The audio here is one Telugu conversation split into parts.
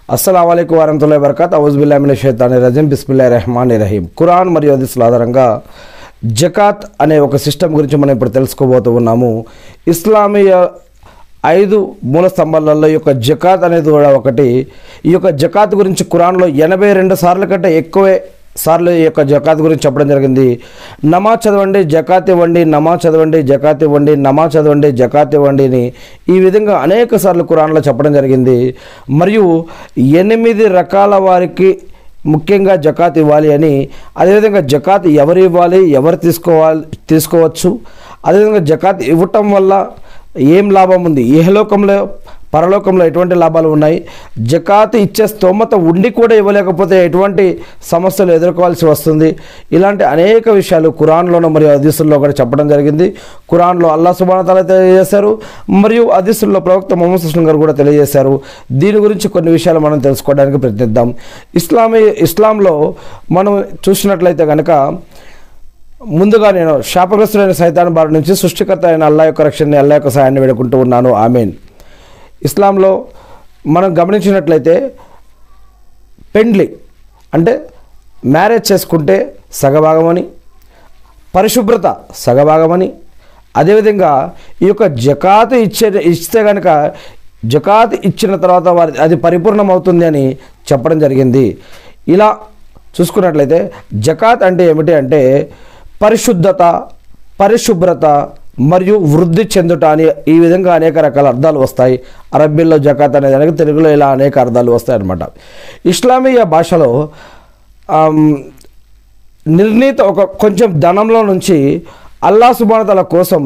అస్సలం అయికు వరహతుల్లా వరకత్ అవుజుబుల్లామిన షైతాని రజీం బిస్మిల్లా రెహమాన్ రహీం ఖురాన్ మరియు హదీసుల ఆధారంగా జకాత్ అనే ఒక సిస్టమ్ గురించి మనం ఇప్పుడు తెలుసుకోబోతూ ఉన్నాము ఇస్లామీయ ఐదు మూల స్తంభాలలో ఈ యొక్క జకాత్ అనేది కూడా ఒకటి ఈ యొక్క జకాత్ గురించి ఖురాన్లో ఎనభై రెండు సార్ల కంటే ఎక్కువే సార్లు ఈ యొక్క జకాత్ గురించి చెప్పడం జరిగింది నమాజ్ చదవండి జకాత్ ఇవ్వండి నమాజ్ చదవండి జకాత్ ఇవ్వండి నమాజ్ చదవండి జకాత్ ఇవ్వండి అని ఈ విధంగా అనేక సార్లు ఖురాన్లో చెప్పడం జరిగింది మరియు ఎనిమిది రకాల వారికి ముఖ్యంగా జకాత్ ఇవ్వాలి అని అదేవిధంగా జకాత్ ఎవరు ఇవ్వాలి ఎవరు తీసుకోవాలి తీసుకోవచ్చు అదేవిధంగా జకాత్ ఇవ్వటం వల్ల ఏం లాభం ఉంది ఇహలోకంలో పరలోకంలో ఎటువంటి లాభాలు ఉన్నాయి జకాత్ ఇచ్చే స్తోమత ఉండి కూడా ఇవ్వలేకపోతే ఎటువంటి సమస్యలు ఎదుర్కోవాల్సి వస్తుంది ఇలాంటి అనేక విషయాలు ఖురాన్లోనూ మరియు అదీసుల్లో కూడా చెప్పడం జరిగింది ఖురాన్లో అల్లా సుబానతాల తెలియజేశారు మరియు అదీసుల్లో ప్రవక్త మొహమ్మద్ సుస్లం గారు కూడా తెలియజేశారు దీని గురించి కొన్ని విషయాలు మనం తెలుసుకోవడానికి ప్రయత్నిద్దాం ఇస్లామీ ఇస్లాంలో మనం చూసినట్లయితే కనుక ముందుగా నేను శాపగ్రస్తుడైన సైతాన్ బారి నుంచి సృష్టికర్త అయిన అల్లా యొక్క రక్షణని అల్లా యొక్క సాయాన్ని వేడుకుంటూ ఉన్నాను ఆమెన్ ఇస్లాంలో మనం గమనించినట్లయితే పెండ్లి అంటే మ్యారేజ్ చేసుకుంటే సగభాగమని పరిశుభ్రత సగభాగమని అదేవిధంగా ఈ యొక్క జకాత్ ఇచ్చే ఇస్తే కనుక జకాత్ ఇచ్చిన తర్వాత వారి అది పరిపూర్ణం అవుతుంది అని చెప్పడం జరిగింది ఇలా చూసుకున్నట్లయితే జకాత్ అంటే ఏమిటి అంటే పరిశుద్ధత పరిశుభ్రత మరియు వృద్ధి చెందుట అని ఈ విధంగా అనేక రకాల అర్థాలు వస్తాయి అరబ్బీల్లో జకాత్ అనే దానికి తెలుగులో ఇలా అనేక అర్థాలు వస్తాయి అన్నమాట ఇస్లామీయ భాషలో ఆమ్, నిర్ణీత ఒక కొంచెం ధనంలో నుంచి అల్లా సుబానతల కోసం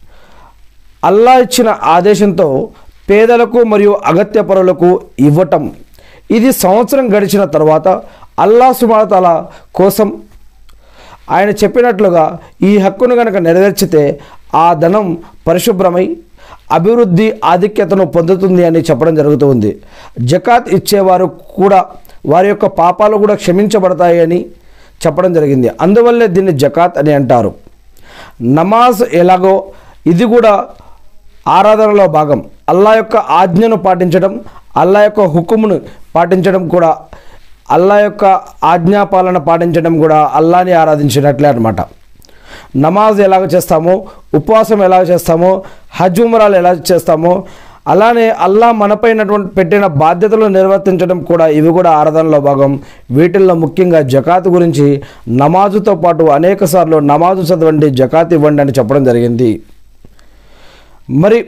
అల్లా ఇచ్చిన ఆదేశంతో పేదలకు మరియు అగత్య పరులకు ఇవ్వటం ఇది సంవత్సరం గడిచిన తర్వాత అల్లా సుబానతల కోసం ఆయన చెప్పినట్లుగా ఈ హక్కును కనుక నెరవేర్చితే ఆ ధనం పరిశుభ్రమై అభివృద్ధి ఆధిక్యతను పొందుతుంది అని చెప్పడం జరుగుతుంది జకాత్ ఇచ్చేవారు కూడా వారి యొక్క పాపాలు కూడా క్షమించబడతాయి అని చెప్పడం జరిగింది అందువల్లే దీన్ని జకాత్ అని అంటారు నమాజ్ ఎలాగో ఇది కూడా ఆరాధనలో భాగం అల్లా యొక్క ఆజ్ఞను పాటించడం అల్లా యొక్క హుకుమును పాటించడం కూడా అల్లా యొక్క ఆజ్ఞాపాలన పాటించడం కూడా అల్లాని ఆరాధించినట్లే అనమాట నమాజ్ ఎలాగ చేస్తామో ఉపవాసం ఎలా చేస్తామో హజ్ ఉమరాలు ఎలా చేస్తామో అలానే అల్లా మనపైనటువంటి పెట్టిన బాధ్యతలు నిర్వర్తించడం కూడా ఇవి కూడా ఆరాధనలో భాగం వీటిల్లో ముఖ్యంగా జకాత్ గురించి నమాజుతో పాటు అనేక సార్లు నమాజు చదవండి జకాత్ ఇవ్వండి అని చెప్పడం జరిగింది మరి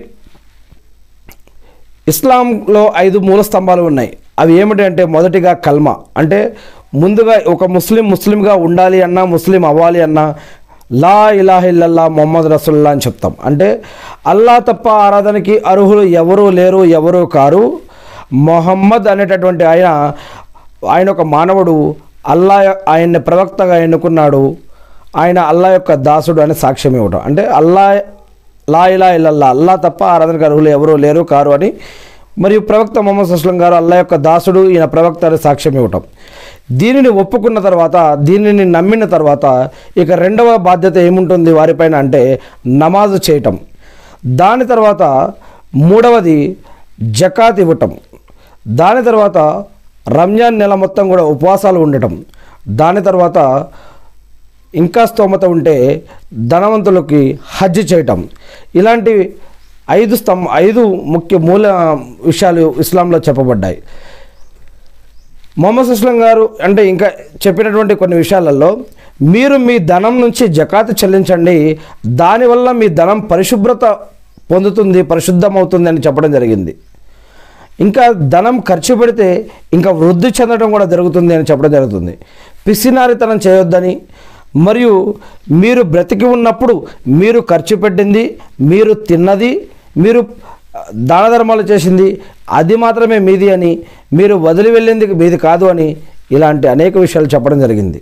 ఇస్లాంలో ఐదు మూల స్తంభాలు ఉన్నాయి అవి ఏమిటి అంటే మొదటిగా కల్మా అంటే ముందుగా ఒక ముస్లిం ముస్లింగా ఉండాలి అన్నా ముస్లిం అవ్వాలి అన్నా లా ఇలాహ ఇల్లల్లా మొహమ్మద్ రసుల్లా అని చెప్తాం అంటే అల్లా తప్ప ఆరాధనకి అర్హులు ఎవరు లేరు ఎవరు కారు మొహమ్మద్ అనేటటువంటి ఆయన ఆయన ఒక మానవుడు అల్లా ఆయన్ని ప్రవక్తగా ఎన్నుకున్నాడు ఆయన అల్లా యొక్క దాసుడు అని సాక్ష్యం ఇవ్వడం అంటే అల్లా లా ఇలా ఇల్లల్లా అల్లా తప్ప ఆరాధనకు అర్హులు ఎవరూ లేరు కారు అని మరియు ప్రవక్త మొహమ్మద్ సుస్లం గారు అల్లా యొక్క దాసుడు ఈయన ప్రవక్త అని సాక్ష్యం ఇవ్వటం దీనిని ఒప్పుకున్న తర్వాత దీనిని నమ్మిన తర్వాత ఇక రెండవ బాధ్యత ఏముంటుంది వారిపైన అంటే నమాజు చేయటం దాని తర్వాత మూడవది జకాత్ ఇవ్వటం దాని తర్వాత రంజాన్ నెల మొత్తం కూడా ఉపవాసాలు ఉండటం దాని తర్వాత ఇంకా స్తోమత ఉంటే ధనవంతులకి హజ్ చేయటం ఇలాంటి ఐదు స్తంభ ఐదు ముఖ్య మూల విషయాలు ఇస్లాంలో చెప్పబడ్డాయి మొహమ్మద్ సుస్లం గారు అంటే ఇంకా చెప్పినటువంటి కొన్ని విషయాలలో మీరు మీ ధనం నుంచి జకాత్ చెల్లించండి దానివల్ల మీ ధనం పరిశుభ్రత పొందుతుంది పరిశుద్ధమవుతుంది అని చెప్పడం జరిగింది ఇంకా ధనం ఖర్చు పెడితే ఇంకా వృద్ధి చెందడం కూడా జరుగుతుంది అని చెప్పడం జరుగుతుంది పిసినారితనం చేయొద్దని మరియు మీరు బ్రతికి ఉన్నప్పుడు మీరు ఖర్చు పెట్టింది మీరు తిన్నది మీరు దాన ధర్మాలు చేసింది అది మాత్రమే మీది అని మీరు వదిలి వెళ్ళింది మీది కాదు అని ఇలాంటి అనేక విషయాలు చెప్పడం జరిగింది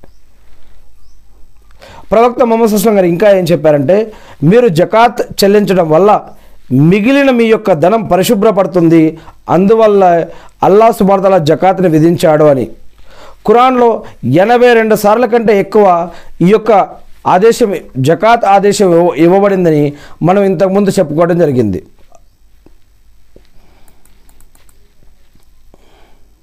ప్రవక్త మొహమ్మద్ సుస్లం గారు ఇంకా ఏం చెప్పారంటే మీరు జకాత్ చెల్లించడం వల్ల మిగిలిన మీ యొక్క ధనం పరిశుభ్రపడుతుంది అందువల్ల అల్లా సుబార్తల జకాత్ని విధించాడు అని ఖురాన్లో ఎనభై రెండు సార్ల కంటే ఎక్కువ ఈ యొక్క ఆదేశం జకాత్ ఆదేశం ఇవ్వ- ఇవ్వబడిందని మనం ఇంతకుముందు చెప్పుకోవడం జరిగింది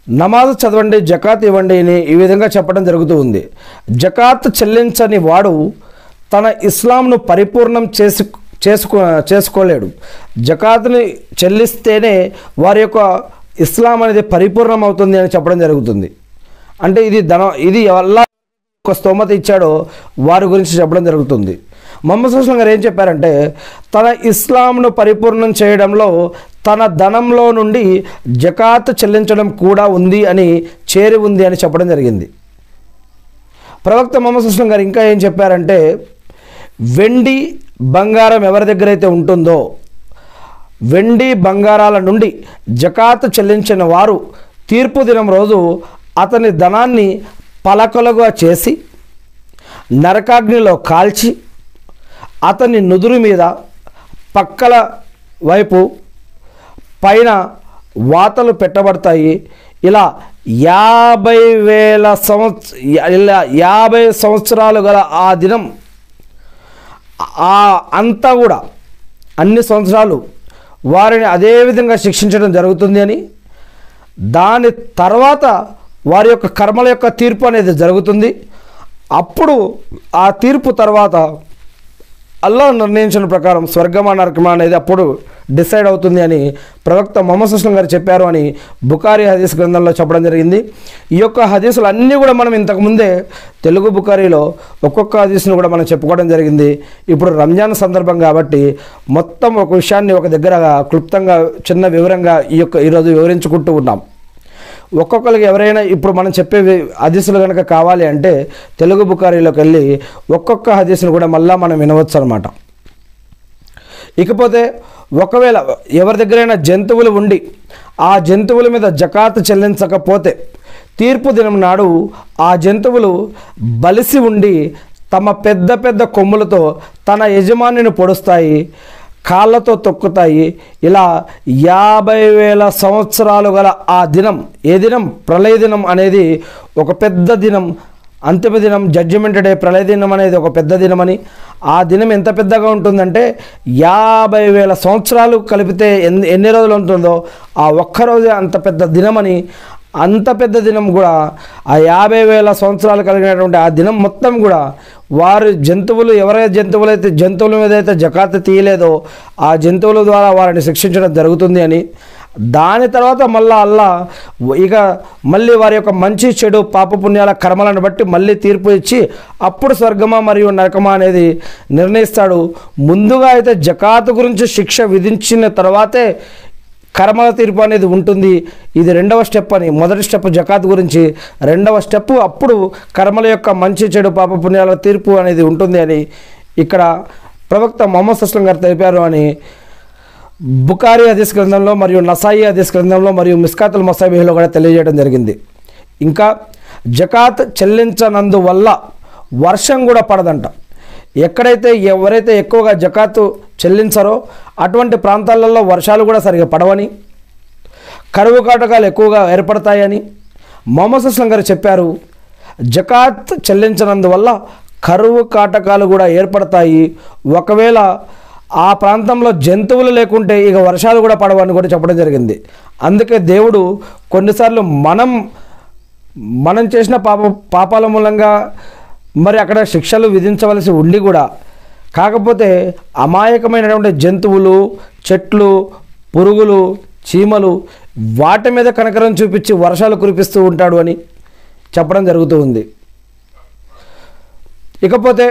నమాజ్ చదవండి జకాత్ ఇవ్వండి అని ఈ విధంగా చెప్పడం జరుగుతూ ఉంది జకాత్ చెల్లించని వాడు తన ఇస్లాంను పరిపూర్ణం చేసు చేసుకో చేసుకోలేడు జకాత్ని చెల్లిస్తేనే వారి యొక్క ఇస్లాం అనేది పరిపూర్ణం అవుతుంది అని చెప్పడం జరుగుతుంది అంటే ఇది ధన ఇది అల్లా ఒక స్తోమత ఇచ్చాడో వారి గురించి చెప్పడం జరుగుతుంది మొహమ్మద్ సుస్లం గారు ఏం చెప్పారంటే తన ఇస్లాంను పరిపూర్ణం చేయడంలో తన ధనంలో నుండి జకాత్ చెల్లించడం కూడా ఉంది అని చేరి ఉంది అని చెప్పడం జరిగింది ప్రవక్త మొహమ్మద్ సుస్లం గారు ఇంకా ఏం చెప్పారంటే వెండి బంగారం ఎవరి దగ్గర అయితే ఉంటుందో వెండి బంగారాల నుండి జకాత్ చెల్లించిన వారు తీర్పు దినం రోజు అతని ధనాన్ని పలకలుగా చేసి నరకాగ్నిలో కాల్చి అతని నుదురు మీద పక్కల వైపు పైన వాతలు పెట్టబడతాయి ఇలా యాభై వేల సంవత్స ఇలా యాభై సంవత్సరాలు గల ఆ దినం ఆ అంతా కూడా అన్ని సంవత్సరాలు వారిని అదే విధంగా శిక్షించడం జరుగుతుంది అని దాని తర్వాత వారి యొక్క కర్మల యొక్క తీర్పు అనేది జరుగుతుంది అప్పుడు ఆ తీర్పు తర్వాత అల్లా నిర్ణయించిన ప్రకారం స్వర్గమా నరకమా అనేది అప్పుడు డిసైడ్ అవుతుంది అని ప్రవక్త మొహమ్మద్ సుస్లం గారు చెప్పారు అని బుకారి హదీస్ గ్రంథంలో చెప్పడం జరిగింది ఈ యొక్క హదీసులు అన్నీ కూడా మనం ఇంతకుముందే తెలుగు బుకారీలో ఒక్కొక్క హదీస్ను కూడా మనం చెప్పుకోవడం జరిగింది ఇప్పుడు రంజాన్ సందర్భం కాబట్టి మొత్తం ఒక విషయాన్ని ఒక దగ్గర క్లుప్తంగా చిన్న వివరంగా ఈ యొక్క ఈరోజు వివరించుకుంటూ ఉన్నాం ఒక్కొక్కరికి ఎవరైనా ఇప్పుడు మనం చెప్పే వి- హదీసులు కనుక కావాలి అంటే తెలుగు బుకారీలోకి వెళ్ళి ఒక్కొక్క హదీసును కూడా మళ్ళా మనం వినవచ్చు అనమాట ఇకపోతే ఒకవేళ ఎవరి దగ్గరైనా జంతువులు ఉండి ఆ జంతువుల మీద జకాత్ చెల్లించకపోతే తీర్పు దినం నాడు ఆ జంతువులు బలిసి ఉండి తమ పెద్ద పెద్ద కొమ్ములతో తన యజమానిని పొడుస్తాయి కాళ్ళతో తొక్కుతాయి ఇలా యాభై వేల సంవత్సరాలు గల ఆ దినం ఏ దినం ప్రళయ దినం అనేది ఒక పెద్ద దినం అంతిమ దినం జడ్జిమెంట్ డే ప్రళయ దినం అనేది ఒక పెద్ద దినమని ఆ దినం ఎంత పెద్దగా ఉంటుందంటే యాభై వేల సంవత్సరాలు కలిపితే ఎన్ని ఎన్ని రోజులు ఉంటుందో ఆ ఒక్కరోజే అంత పెద్ద దినమని అంత పెద్ద దినం కూడా ఆ యాభై వేల సంవత్సరాలు కలిగినటువంటి ఆ దినం మొత్తం కూడా వారు జంతువులు ఎవరైతే జంతువులు అయితే జంతువుల మీద అయితే జకాత్ తీయలేదో ఆ జంతువుల ద్వారా వారిని శిక్షించడం జరుగుతుంది అని దాని తర్వాత మళ్ళా అల్లా ఇక మళ్ళీ వారి యొక్క మంచి చెడు పాపపుణ్యాల కర్మలను బట్టి మళ్ళీ తీర్పు ఇచ్చి అప్పుడు స్వర్గమా మరియు నరకమా అనేది నిర్ణయిస్తాడు ముందుగా అయితే జకాత్ గురించి శిక్ష విధించిన తర్వాతే కర్మల తీర్పు అనేది ఉంటుంది ఇది రెండవ స్టెప్ అని మొదటి స్టెప్ జకాత్ గురించి రెండవ స్టెప్ అప్పుడు కర్మల యొక్క మంచి చెడు పాప పుణ్యాల తీర్పు అనేది ఉంటుంది అని ఇక్కడ ప్రవక్త మొహమ్మద్ సుస్లం గారు తెలిపారు అని బుకారి హదీస్ గ్రంథంలో మరియు నసాయి హదీస్ గ్రంథంలో మరియు మిస్కాతుల్ మసాబీలో కూడా తెలియజేయడం జరిగింది ఇంకా జకాత్ చెల్లించనందువల్ల వర్షం కూడా పడదంట ఎక్కడైతే ఎవరైతే ఎక్కువగా జకాతు చెల్లించరో అటువంటి ప్రాంతాలలో వర్షాలు కూడా సరిగా పడవని కరువు కాటకాలు ఎక్కువగా ఏర్పడతాయని మొహమ్మద్ అస్లం గారు చెప్పారు జకాత్ చెల్లించనందువల్ల కరువు కాటకాలు కూడా ఏర్పడతాయి ఒకవేళ ఆ ప్రాంతంలో జంతువులు లేకుంటే ఇక వర్షాలు కూడా పడవని కూడా చెప్పడం జరిగింది అందుకే దేవుడు కొన్నిసార్లు మనం మనం చేసిన పాప పాపాల మూలంగా మరి అక్కడ శిక్షలు విధించవలసి ఉండి కూడా కాకపోతే అమాయకమైనటువంటి జంతువులు చెట్లు పురుగులు చీమలు వాటి మీద కనకరం చూపించి వర్షాలు కురిపిస్తూ ఉంటాడు అని చెప్పడం జరుగుతూ ఉంది ఇకపోతే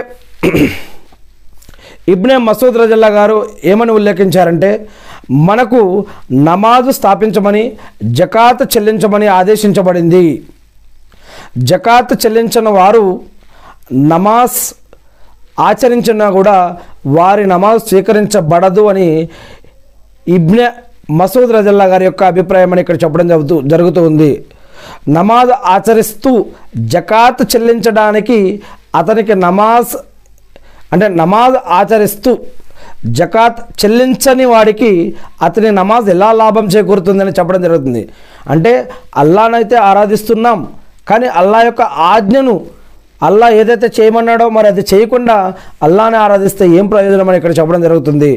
ఇబ్నే మసూద్ రజల్లా గారు ఏమని ఉల్లేఖించారంటే మనకు నమాజు స్థాపించమని జకాత్ చెల్లించమని ఆదేశించబడింది జకాత్ చెల్లించిన వారు నమాజ్ ఆచరించినా కూడా వారి నమాజ్ స్వీకరించబడదు అని ఇబ్నె మసూద్ రజల్లా గారి యొక్క అభిప్రాయం అని ఇక్కడ చెప్పడం జరుగుతూ జరుగుతూ ఉంది నమాజ్ ఆచరిస్తూ జకాత్ చెల్లించడానికి అతనికి నమాజ్ అంటే నమాజ్ ఆచరిస్తూ జకాత్ చెల్లించని వాడికి అతని నమాజ్ ఎలా లాభం చేకూరుతుందని చెప్పడం జరుగుతుంది అంటే అల్లానైతే ఆరాధిస్తున్నాం కానీ అల్లా యొక్క ఆజ్ఞను అల్లా ఏదైతే చేయమన్నాడో మరి అది చేయకుండా అల్లానే ఆరాధిస్తే ఏం ప్రయోజనం అని ఇక్కడ చెప్పడం జరుగుతుంది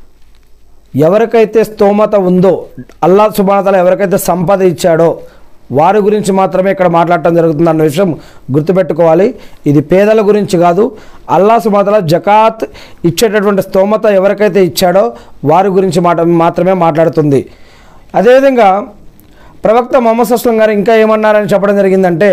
ఎవరికైతే స్తోమత ఉందో అల్లా సుబానతల ఎవరికైతే సంపద ఇచ్చాడో వారి గురించి మాత్రమే ఇక్కడ మాట్లాడటం జరుగుతుంది అన్న విషయం గుర్తుపెట్టుకోవాలి ఇది పేదల గురించి కాదు అల్లా సుమాతల జకాత్ ఇచ్చేటటువంటి స్తోమత ఎవరికైతే ఇచ్చాడో వారి గురించి మాట మాత్రమే మాట్లాడుతుంది అదేవిధంగా ప్రవక్త మొహమ్మద్ అస్లం గారు ఇంకా ఏమన్నారని చెప్పడం జరిగిందంటే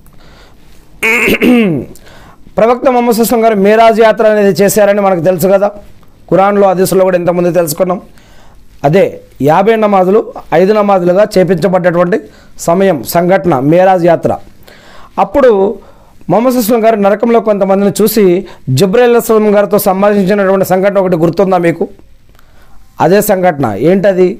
ప్రవక్త మొహమ్మద్ సుస్లం గారు మేరాజ్ యాత్ర అనేది చేశారని మనకు తెలుసు కదా ఖురాన్లో హదీసులో కూడా ఇంతకుముందు తెలుసుకున్నాం అదే యాభై నమాజులు ఐదు నమాజులుగా చేపించబడ్డటువంటి సమయం సంఘటన మేరాజ్ యాత్ర అప్పుడు మొహమ్మద్ సుస్లం గారు నరకంలో కొంతమందిని చూసి జబ్రైల్ అస్లం గారితో సంభాషించినటువంటి సంఘటన ఒకటి గుర్తుందా మీకు అదే సంఘటన ఏంటది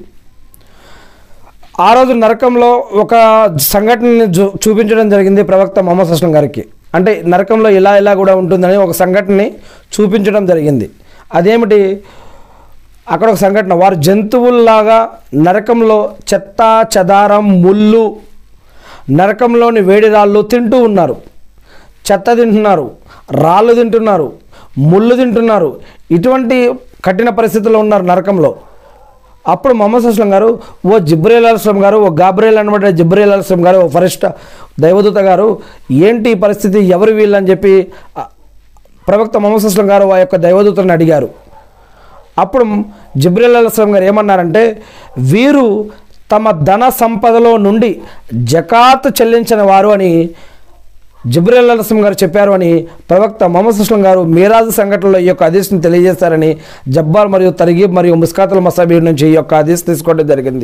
ఆ రోజు నరకంలో ఒక సంఘటనని చూ- చూపించడం జరిగింది ప్రవక్త మొహమ్మద్ అస్లం గారికి అంటే నరకంలో ఇలా ఇలా కూడా ఉంటుందని ఒక సంఘటనని చూపించడం జరిగింది అదేమిటి అక్కడ ఒక సంఘటన వారు జంతువుల్లాగా నరకంలో చెత్త చెదారం ముళ్ళు నరకంలోని వేడి రాళ్ళు తింటూ ఉన్నారు చెత్త తింటున్నారు రాళ్ళు తింటున్నారు ముళ్ళు తింటున్నారు ఇటువంటి కఠిన పరిస్థితుల్లో ఉన్నారు నరకంలో అప్పుడు మొహమ్మద్ అస్లం గారు ఓ జిబ్రేల్ అస్లం గారు ఓ గాబ్రేల్ అనమాట జిబ్రేల్ అస్లం గారు ఓ ఫరిష్ట దైవదూత గారు ఏంటి ఈ పరిస్థితి ఎవరు వీళ్ళని చెప్పి ఆ, ప్రవక్త మొహమ్మద్ అస్లం గారు ఆ యొక్క దైవదూతని అడిగారు అప్పుడు జిబ్రేల్ అస్లం గారు ఏమన్నారంటే వీరు తమ ధన సంపదలో నుండి జకాత్ చెల్లించిన వారు అని జిబ్రేల్ అలసం గారు చెప్పారు అని ప్రవక్త మొహమ్మద్ అస్లం గారు మీరాజు సంఘటనలో ఈ యొక్క హదీస్ని తెలియజేస్తారని జబ్బార్ మరియు తరిగీబ్ మరియు ముస్కాతుల్ మసాబీర్ నుంచి ఈ యొక్క హదీస్ తీసుకోవడం జరిగింది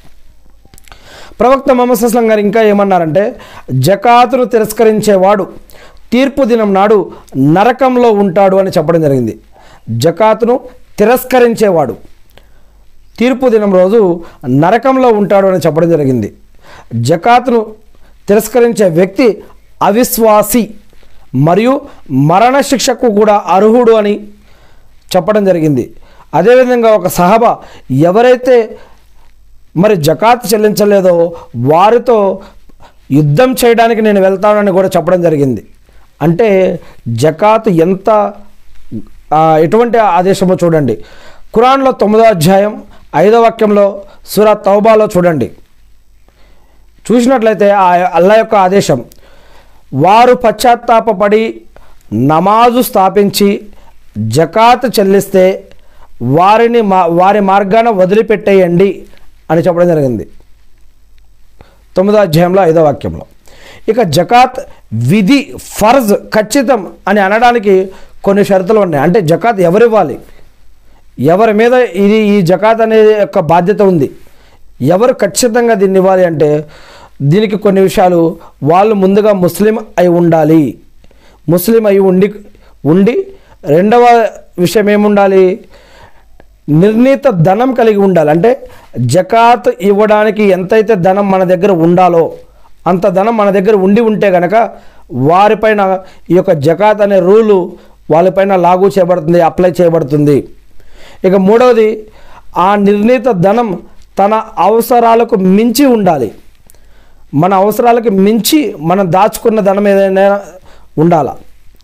ప్రవక్త మొహమ్మద్ అస్లం గారు ఇంకా ఏమన్నారంటే జకాతును తిరస్కరించేవాడు తీర్పు దినం నాడు నరకంలో ఉంటాడు అని చెప్పడం జరిగింది జకాతును తిరస్కరించేవాడు తీర్పు దినం రోజు నరకంలో ఉంటాడు అని చెప్పడం జరిగింది జకాత్ను తిరస్కరించే వ్యక్తి అవిశ్వాసి మరియు మరణశిక్షకు కూడా అర్హుడు అని చెప్పడం జరిగింది అదేవిధంగా ఒక సహబ ఎవరైతే మరి జకాత్ చెల్లించలేదో వారితో యుద్ధం చేయడానికి నేను వెళ్తానని కూడా చెప్పడం జరిగింది అంటే జకాత్ ఎంత ఆ, ఎటువంటి ఆదేశమో చూడండి ఖురాన్లో తొమ్మిదో అధ్యాయం ఐదో వాక్యంలో సూరా తౌబాలో చూడండి చూసినట్లయితే ఆ అల్లా యొక్క ఆదేశం వారు పశ్చాత్తాపపడి నమాజు స్థాపించి జకాత్ చెల్లిస్తే వారిని మా వారి మార్గాన వదిలిపెట్టేయండి అని చెప్పడం జరిగింది తొమ్మిదో అధ్యాయంలో ఐదో వాక్యంలో ఇక జకాత్ విధి ఫర్జ్ ఖచ్చితం అని అనడానికి కొన్ని షరతులు ఉన్నాయి అంటే జకాత్ ఎవరివ్వాలి ఎవరి మీద ఇది ఈ జకాత్ అనే యొక్క బాధ్యత ఉంది ఎవరు ఖచ్చితంగా దీన్ని ఇవ్వాలి అంటే దీనికి కొన్ని విషయాలు వాళ్ళు ముందుగా ముస్లిం అయి ఉండాలి ముస్లిం అయి ఉండి ఉండి రెండవ విషయం ఏముండాలి నిర్ణీత ధనం కలిగి ఉండాలి అంటే జకాత్ ఇవ్వడానికి ఎంతైతే ధనం మన దగ్గర ఉండాలో అంత ధనం మన దగ్గర ఉండి ఉంటే కనుక వారిపైన ఈ యొక్క జకాత్ అనే రూలు వాళ్ళపైన లాగు చేయబడుతుంది అప్లై చేయబడుతుంది ఇక మూడవది ఆ నిర్ణీత ధనం తన అవసరాలకు మించి ఉండాలి మన అవసరాలకు మించి మనం దాచుకున్న ధనం ఏదైనా ఉండాలా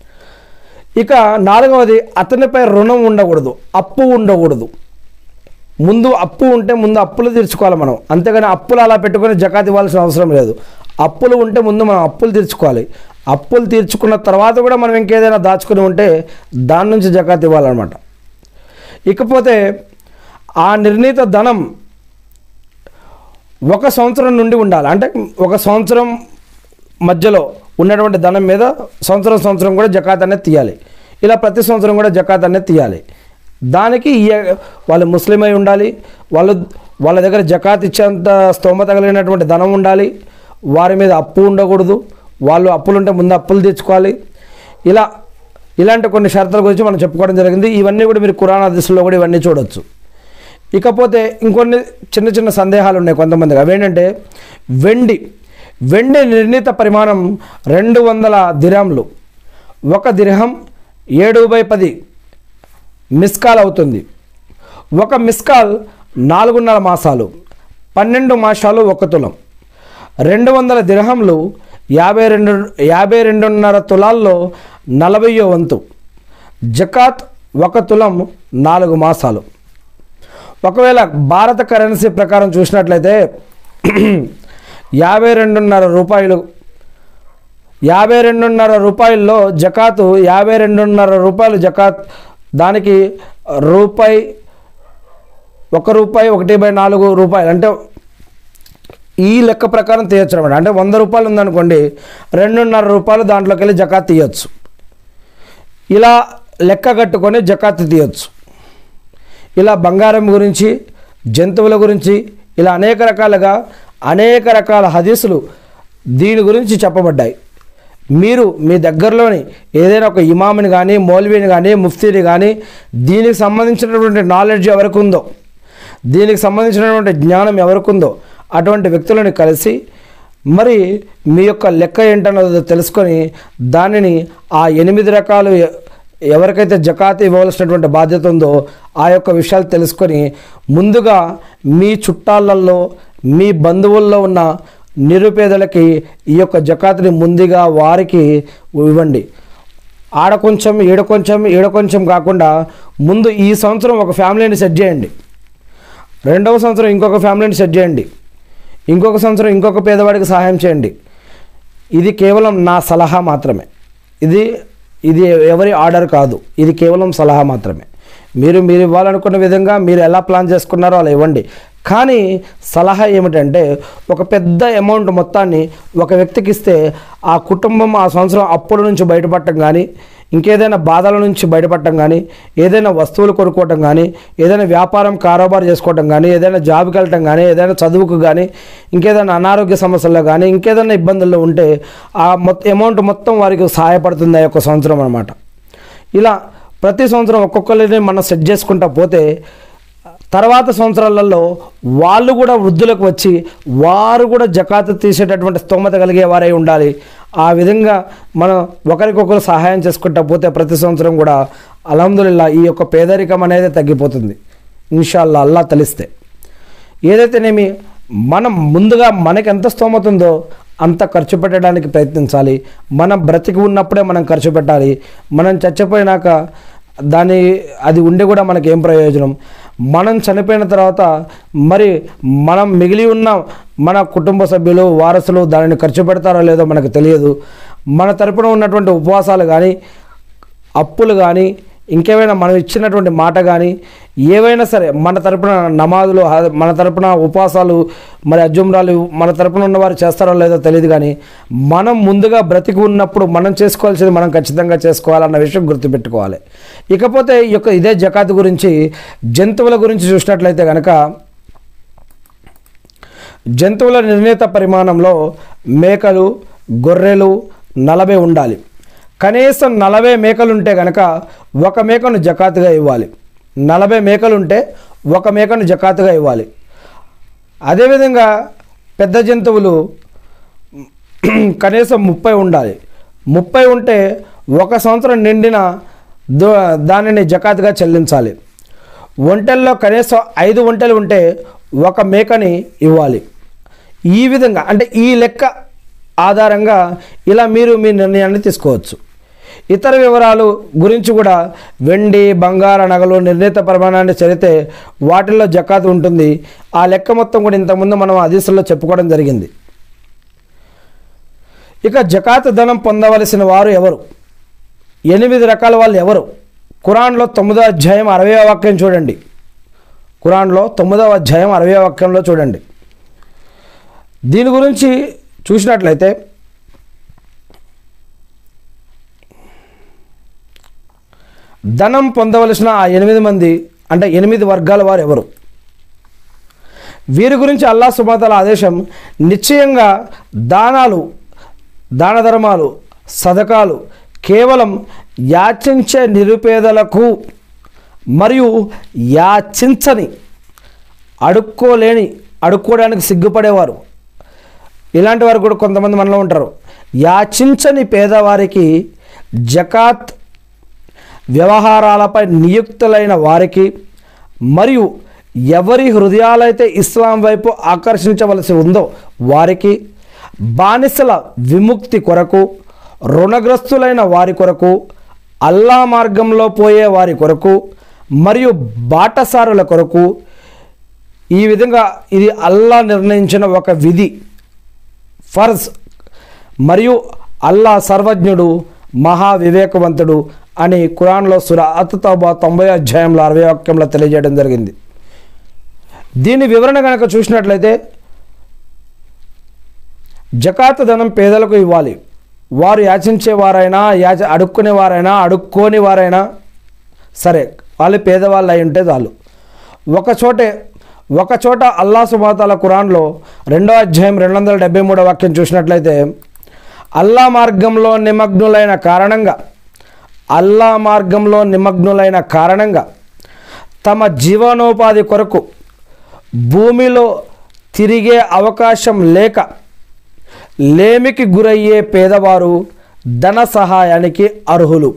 ఇక నాలుగవది అతనిపై రుణం ఉండకూడదు అప్పు ఉండకూడదు ముందు అప్పు ఉంటే ముందు అప్పులు తీర్చుకోవాలి మనం అంతేగాని అప్పులు అలా పెట్టుకొని జకాత్ ఇవ్వాల్సిన అవసరం లేదు అప్పులు ఉంటే ముందు మనం అప్పులు తీర్చుకోవాలి అప్పులు తీర్చుకున్న తర్వాత కూడా మనం ఇంకేదైనా దాచుకుని ఉంటే దాని నుంచి జకాత్ ఇవ్వాలన్నమాట ఇకపోతే ఆ నిర్ణీత ధనం ఒక సంవత్సరం నుండి ఉండాలి అంటే ఒక సంవత్సరం మధ్యలో ఉన్నటువంటి ధనం మీద సంవత్సరం సంవత్సరం కూడా జకాత్ అనేది తీయాలి ఇలా ప్రతి సంవత్సరం కూడా జకాత్ అనేది తీయాలి దానికి ఈ వాళ్ళు ముస్లిం అయి ఉండాలి వాళ్ళు వాళ్ళ దగ్గర జకాత్ ఇచ్చేంత స్తోమత కలిగినటువంటి ధనం ఉండాలి వారి మీద అప్పు ఉండకూడదు వాళ్ళు అప్పులు ఉంటే ముందు అప్పులు తెచ్చుకోవాలి ఇలా ఇలాంటి కొన్ని షరతుల గురించి మనం చెప్పుకోవడం జరిగింది ఇవన్నీ కూడా మీరు కురాన్ దిశలో కూడా ఇవన్నీ చూడొచ్చు ఇకపోతే ఇంకొన్ని చిన్న చిన్న సందేహాలు ఉన్నాయి కొంతమందికి అవేంటంటే వెండి వెండి నిర్ణీత పరిమాణం రెండు వందల దిరాంలు ఒక దిర్హం ఏడు బై పది మిస్కాల్ అవుతుంది ఒక మిస్కాల్ నాలుగున్నర మాసాలు పన్నెండు మాసాలు ఒక తులం రెండు వందల దిర్హంలు యాభై రెండు యాభై రెండున్నర తులాల్లో నలభయో వంతు జకాత్ ఒక తులం నాలుగు మాసాలు ఒకవేళ భారత కరెన్సీ ప్రకారం చూసినట్లయితే యాభై రెండున్నర రూపాయలు యాభై రెండున్నర రూపాయల్లో జకాతు యాభై రెండున్నర రూపాయలు జకాత్ దానికి రూపాయి ఒక రూపాయి ఒకటి బై నాలుగు రూపాయలు అంటే ఈ లెక్క ప్రకారం తీయచ్చు అనమాట అంటే వంద రూపాయలు ఉందనుకోండి రెండున్నర రూపాయలు దాంట్లోకి వెళ్ళి జకాత్ తీయచ్చు ఇలా లెక్క కట్టుకొని జకాత్ తీయచ్చు ఇలా బంగారం గురించి జంతువుల గురించి ఇలా అనేక రకాలుగా అనేక రకాల హదీసులు దీని గురించి చెప్పబడ్డాయి మీరు మీ దగ్గరలోని ఏదైనా ఒక ఇమాముని కానీ మౌల్వీని కానీ ముఫ్తీని కానీ దీనికి సంబంధించినటువంటి నాలెడ్జ్ ఎవరికి ఉందో దీనికి సంబంధించినటువంటి జ్ఞానం ఎవరికి ఉందో అటువంటి వ్యక్తులను కలిసి మరి మీ యొక్క లెక్క ఏంటన్నదో తెలుసుకొని దానిని ఆ ఎనిమిది రకాలు ఎ- ఎవరికైతే జకాత్ ఇవ్వవలసినటువంటి బాధ్యత ఉందో ఆ యొక్క విషయాలు తెలుసుకొని ముందుగా మీ చుట్టాలలో మీ బంధువుల్లో ఉన్న నిరుపేదలకి ఈ యొక్క జకాత్ని ముందుగా వారికి ఇవ్వండి ఆడ కొంచెం ఈడ కొంచెం ఈడ కొంచెం కాకుండా ముందు ఈ సంవత్సరం ఒక ఫ్యామిలీని సెట్ చేయండి రెండవ సంవత్సరం ఇంకొక ఫ్యామిలీని సెట్ చేయండి ఇంకొక సంవత్సరం ఇంకొక పేదవాడికి సహాయం చేయండి ఇది కేవలం నా సలహా మాత్రమే ఇది ఇది ఎవరి ఆర్డర్ కాదు ఇది కేవలం సలహా మాత్రమే మీరు మీరు ఇవ్వాలనుకున్న విధంగా మీరు ఎలా ప్లాన్ చేసుకున్నారో అలా ఇవ్వండి కానీ సలహా ఏమిటంటే ఒక పెద్ద అమౌంట్ మొత్తాన్ని ఒక వ్యక్తికి ఇస్తే ఆ కుటుంబం ఆ సంవత్సరం అప్పుల నుంచి బయటపడటం కానీ ఇంకేదైనా బాధల నుంచి బయటపడటం కానీ ఏదైనా వస్తువులు కొనుక్కోవటం కానీ ఏదైనా వ్యాపారం కారోబార్ చేసుకోవటం కానీ ఏదైనా జాబ్కి వెళ్ళటం కానీ ఏదైనా చదువుకు కానీ ఇంకేదైనా అనారోగ్య సమస్యల్లో కానీ ఇంకేదైనా ఇబ్బందుల్లో ఉంటే ఆ మొత్తం అమౌంట్ మొత్తం వారికి సహాయపడుతుంది ఆ యొక్క సంవత్సరం అనమాట ఇలా ప్రతి సంవత్సరం ఒక్కొక్కరిని మనం సెట్ చేసుకుంటా పోతే తర్వాత సంవత్సరాలలో వాళ్ళు కూడా వృద్ధులకు వచ్చి వారు కూడా జకాతు తీసేటటువంటి స్తోమత కలిగే వారై ఉండాలి ఆ విధంగా మనం ఒకరికొకరు సహాయం చేసుకుంటా పోతే ప్రతి సంవత్సరం కూడా అల్హమ్దుల్లా ఈ యొక్క పేదరికం అనేది తగ్గిపోతుంది ఇన్షాల్లా అల్లా తెలిస్తే ఏదైతేనేమి మనం ముందుగా మనకి ఎంత స్తోమత ఉందో అంత ఖర్చు పెట్టడానికి ప్రయత్నించాలి మనం బ్రతికి ఉన్నప్పుడే మనం ఖర్చు పెట్టాలి మనం చచ్చిపోయినాక దాని అది ఉండి కూడా మనకి ఏం ప్రయోజనం మనం చనిపోయిన తర్వాత మరి మనం మిగిలి ఉన్న మన కుటుంబ సభ్యులు వారసులు దానిని ఖర్చు పెడతారో లేదో మనకు తెలియదు మన తరపున ఉన్నటువంటి ఉపవాసాలు కానీ అప్పులు కానీ ఇంకేమైనా మనం ఇచ్చినటువంటి మాట కానీ ఏవైనా సరే మన తరపున నమాజులు హ- మన తరపున ఉపవాసాలు మరి అజుమ్రాలు మన తరపున ఉన్నవారు చేస్తారో లేదో తెలియదు కానీ మనం ముందుగా బ్రతికి ఉన్నప్పుడు మనం చేసుకోవాల్సింది మనం ఖచ్చితంగా చేసుకోవాలన్న విషయం గుర్తుపెట్టుకోవాలి ఇకపోతే ఈ యొక్క ఇదే జకాత్ గురించి జంతువుల గురించి చూసినట్లయితే కనుక జంతువుల నిర్ణీత పరిమాణంలో మేకలు గొర్రెలు నలభై ఉండాలి కనీసం నలభై మేకలు ఉంటే కనుక ఒక మేకను జకాతుగా ఇవ్వాలి నలభై మేకలు ఉంటే ఒక మేకను జకాతుగా ఇవ్వాలి అదేవిధంగా పెద్ద జంతువులు కనీసం ముప్పై ఉండాలి ముప్పై ఉంటే ఒక సంవత్సరం నిండిన దో దానిని జకాతుగా చెల్లించాలి ఒంటెల్లో కనీసం ఐదు ఒంటెలు ఉంటే ఒక మేకని ఇవ్వాలి ఈ విధంగా అంటే ఈ లెక్క ఆధారంగా ఇలా మీరు మీ నిర్ణయాన్ని తీసుకోవచ్చు ఇతర వివరాలు గురించి కూడా వెండి బంగార నగలు నిర్ణీత పరిమాణాన్ని చదివితే వాటిల్లో జకాత్ ఉంటుంది ఆ లెక్క మొత్తం కూడా ఇంతకుముందు మనం అదీసుల్లో చెప్పుకోవడం జరిగింది ఇక జకాత్ ధనం పొందవలసిన వారు ఎవరు ఎనిమిది రకాల వాళ్ళు ఎవరు ఖురాన్లో తొమ్మిదో అధ్యాయం అరవై వాక్యం చూడండి ఖురాన్లో తొమ్మిదవ అధ్యాయం అరవై వాక్యంలో చూడండి దీని గురించి చూసినట్లయితే ధనం పొందవలసిన ఆ ఎనిమిది మంది అంటే ఎనిమిది వర్గాల వారు ఎవరు వీరి గురించి అల్లా సుమాతల ఆదేశం నిశ్చయంగా దానాలు దాన ధర్మాలు సదకాలు కేవలం యాచించే నిరుపేదలకు మరియు యాచించని అడుక్కోలేని అడుక్కోవడానికి సిగ్గుపడేవారు ఇలాంటి వారు కూడా కొంతమంది మనలో ఉంటారు యాచించని పేదవారికి జకాత్ వ్యవహారాలపై నియుక్తులైన వారికి మరియు ఎవరి హృదయాలైతే ఇస్లాం వైపు ఆకర్షించవలసి ఉందో వారికి బానిసల విముక్తి కొరకు రుణగ్రస్తులైన వారి కొరకు అల్లా మార్గంలో పోయే వారి కొరకు మరియు బాటసారుల కొరకు ఈ విధంగా ఇది అల్లా నిర్ణయించిన ఒక విధి ఫర్జ్ మరియు అల్లా సర్వజ్ఞుడు మహా వివేకవంతుడు అని ఖురాన్లో సుర అతతౌబా తొంభై అధ్యాయంలో అరవై వాక్యంలో తెలియజేయడం జరిగింది దీని వివరణ కనుక చూసినట్లయితే జకాత్ ధనం పేదలకు ఇవ్వాలి వారు యాచించేవారైనా యాచ అడుక్కునేవారైనా అడుక్కోని వారైనా సరే వాళ్ళు పేదవాళ్ళు అయి ఉంటే చాలు ఒక చోటే ఒక చోట అల్లా సుబాతాల ఖురాన్లో రెండో అధ్యాయం రెండు వందల డెబ్బై మూడో వాక్యం చూసినట్లయితే అల్లా మార్గంలో నిమగ్నులైన కారణంగా అల్లా మార్గంలో నిమగ్నులైన కారణంగా తమ జీవనోపాధి కొరకు భూమిలో తిరిగే అవకాశం లేక లేమికి గురయ్యే పేదవారు ధన సహాయానికి అర్హులు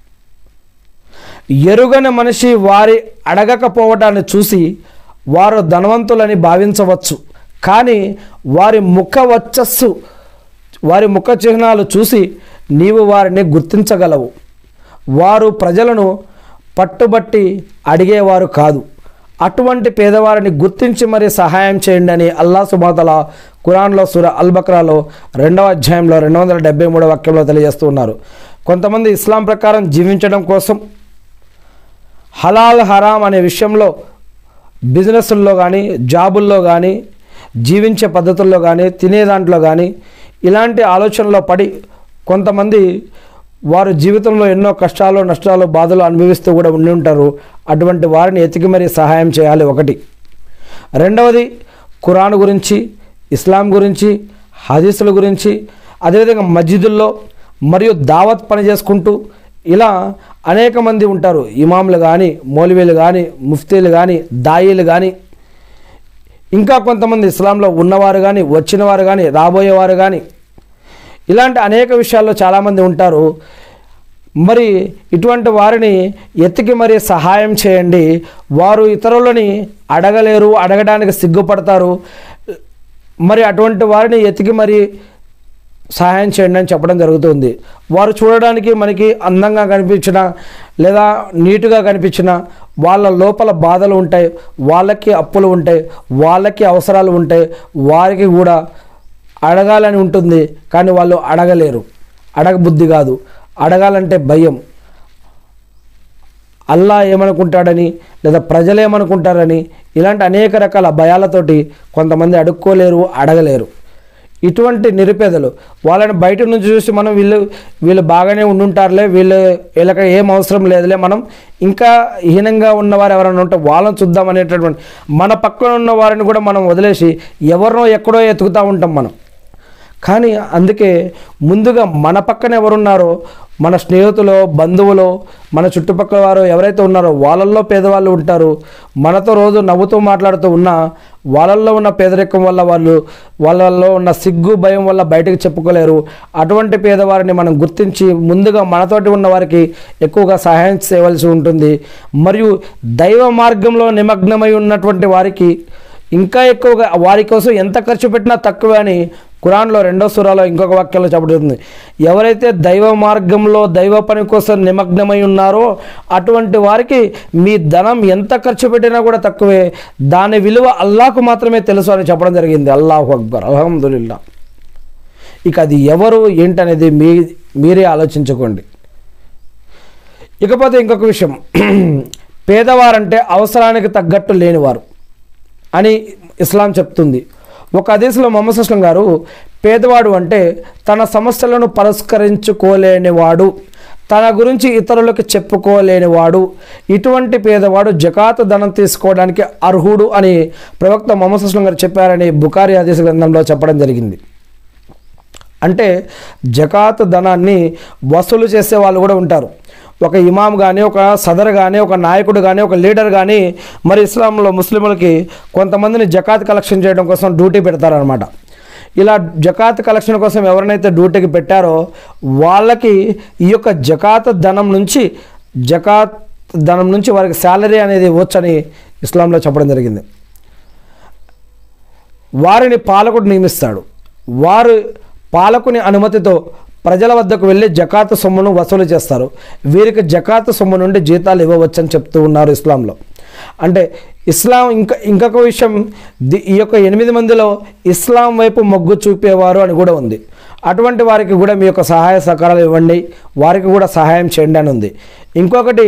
ఎరుగని మనిషి వారి అడగకపోవటాన్ని చూసి వారు ధనవంతులని భావించవచ్చు కానీ వారి ముఖ వచ్చస్సు వారి ముఖ చిహ్నాలు చూసి నీవు వారిని గుర్తించగలవు వారు ప్రజలను పట్టుబట్టి అడిగేవారు కాదు అటువంటి పేదవారిని గుర్తించి మరి సహాయం చేయండి అని అల్లా సుబాతల ఖురాన్లో సుర అల్ బక్రాలో రెండవ అధ్యాయంలో రెండు వందల డెబ్బై మూడవ వాక్యంలో తెలియజేస్తూ ఉన్నారు కొంతమంది ఇస్లాం ప్రకారం జీవించడం కోసం హలాల్ హరాం అనే విషయంలో బిజినెస్ల్లో కానీ జాబుల్లో కానీ జీవించే పద్ధతుల్లో కానీ తినే దాంట్లో కానీ ఇలాంటి ఆలోచనలో పడి కొంతమంది వారు జీవితంలో ఎన్నో కష్టాలు నష్టాలు బాధలు అనుభవిస్తూ కూడా ఉండి ఉంటారు అటువంటి వారిని ఎతికి మరీ సహాయం చేయాలి ఒకటి రెండవది ఖురాన్ గురించి ఇస్లాం గురించి హదీసుల గురించి అదేవిధంగా మస్జిదుల్లో మరియు దావత్ పని చేసుకుంటూ ఇలా అనేక మంది ఉంటారు ఇమాములు కానీ మౌలవీలు కానీ ముఫ్తీలు కానీ దాయిలు కానీ ఇంకా కొంతమంది ఇస్లాంలో ఉన్నవారు కానీ వచ్చినవారు కానీ రాబోయేవారు కానీ ఇలాంటి అనేక విషయాల్లో చాలామంది ఉంటారు మరి ఇటువంటి వారిని ఎత్తికి మరి సహాయం చేయండి వారు ఇతరులని అడగలేరు అడగడానికి సిగ్గుపడతారు మరి అటువంటి వారిని ఎతికి మరి సహాయం చేయండి అని చెప్పడం జరుగుతుంది వారు చూడడానికి మనకి అందంగా కనిపించిన లేదా నీటుగా కనిపించిన వాళ్ళ లోపల బాధలు ఉంటాయి వాళ్ళకి అప్పులు ఉంటాయి వాళ్ళకి అవసరాలు ఉంటాయి వారికి కూడా అడగాలని ఉంటుంది కానీ వాళ్ళు అడగలేరు అడగబుద్ధి కాదు అడగాలంటే భయం అల్లా ఏమనుకుంటాడని లేదా ప్రజలు ఏమనుకుంటారని ఇలాంటి అనేక రకాల భయాలతోటి కొంతమంది అడుక్కోలేరు అడగలేరు ఇటువంటి నిరుపేదలు వాళ్ళని బయట నుంచి చూసి మనం వీళ్ళు వీళ్ళు బాగానే ఉండుంటారులే వీళ్ళు వీళ్ళకి ఏం అవసరం లేదులే మనం ఇంకా హీనంగా ఉన్నవారు ఎవరైనా ఉంటే వాళ్ళని చూద్దాం అనేటటువంటి మన పక్కన ఉన్న వారిని కూడా మనం వదిలేసి ఎవరినో ఎక్కడో ఎతుకుతూ ఉంటాం మనం కానీ అందుకే ముందుగా మన పక్కన ఎవరున్నారో మన స్నేహితులు బంధువులు మన చుట్టుపక్కల వారు ఎవరైతే ఉన్నారో వాళ్ళల్లో పేదవాళ్ళు ఉంటారు మనతో రోజు నవ్వుతూ మాట్లాడుతూ ఉన్నా వాళ్ళల్లో ఉన్న పేదరికం వల్ల వాళ్ళు వాళ్ళల్లో ఉన్న సిగ్గు భయం వల్ల బయటకు చెప్పుకోలేరు అటువంటి పేదవారిని మనం గుర్తించి ముందుగా మనతోటి ఉన్న వారికి ఎక్కువగా సహాయం చేయవలసి ఉంటుంది మరియు దైవ మార్గంలో నిమగ్నమై ఉన్నటువంటి వారికి ఇంకా ఎక్కువగా వారి కోసం ఎంత ఖర్చు పెట్టినా తక్కువే అని ఖురాన్లో రెండో సురాలో ఇంకొక వాక్యంలో చెప్పబడుతుంది ఎవరైతే దైవ మార్గంలో దైవ పని కోసం నిమగ్నమై ఉన్నారో అటువంటి వారికి మీ ధనం ఎంత ఖర్చు పెట్టినా కూడా తక్కువే దాని విలువ అల్లాహకు మాత్రమే తెలుసు అని చెప్పడం జరిగింది అల్లాహు అక్బర్ అల్హమ్దుల్లా ఇక అది ఎవరు ఏంటనేది మీ మీరే ఆలోచించుకోండి ఇకపోతే ఇంకొక విషయం పేదవారంటే అవసరానికి తగ్గట్టు లేనివారు అని ఇస్లాం చెప్తుంది ఒక హదీస్లో మొహమ్మద్ అస్లం గారు పేదవాడు అంటే తన సమస్యలను పరిష్కరించుకోలేనివాడు తన గురించి ఇతరులకు చెప్పుకోలేనివాడు ఇటువంటి పేదవాడు జకాత్ ధనం తీసుకోవడానికి అర్హుడు అని ప్రవక్త మొహమ్మద్ అస్లం గారు చెప్పారని బుకారి హదీస్ గ్రంథంలో చెప్పడం జరిగింది అంటే జకాత్ ధనాన్ని వసూలు చేసే వాళ్ళు కూడా ఉంటారు ఒక ఇమాం కానీ ఒక సదర్ కానీ ఒక నాయకుడు కానీ ఒక లీడర్ కానీ మరి ఇస్లాంలో ముస్లింలకి కొంతమందిని జకాత్ కలెక్షన్ చేయడం కోసం డ్యూటీ పెడతారనమాట ఇలా జకాత్ కలెక్షన్ కోసం ఎవరినైతే డ్యూటీకి పెట్టారో వాళ్ళకి ఈ యొక్క జకాత్ ధనం నుంచి జకాత్ ధనం నుంచి వారికి శాలరీ అనేది ఇవ్వచ్చని ఇస్లాంలో చెప్పడం జరిగింది వారిని పాలకుడు నియమిస్తాడు వారు పాలకుని అనుమతితో ప్రజల వద్దకు వెళ్ళి జకాతు సొమ్మును వసూలు చేస్తారు వీరికి జకాతు సొమ్ము నుండి జీతాలు ఇవ్వవచ్చని చెప్తూ ఉన్నారు ఇస్లాంలో అంటే ఇస్లాం ఇంకా ఇంకొక విషయం ది- ఈ యొక్క ఎనిమిది మందిలో ఇస్లాం వైపు మొగ్గు చూపేవారు అని కూడా ఉంది అటువంటి వారికి కూడా మీ యొక్క సహాయ సహకారాలు ఇవ్వండి వారికి కూడా సహాయం చేయండి అని ఉంది ఇంకొకటి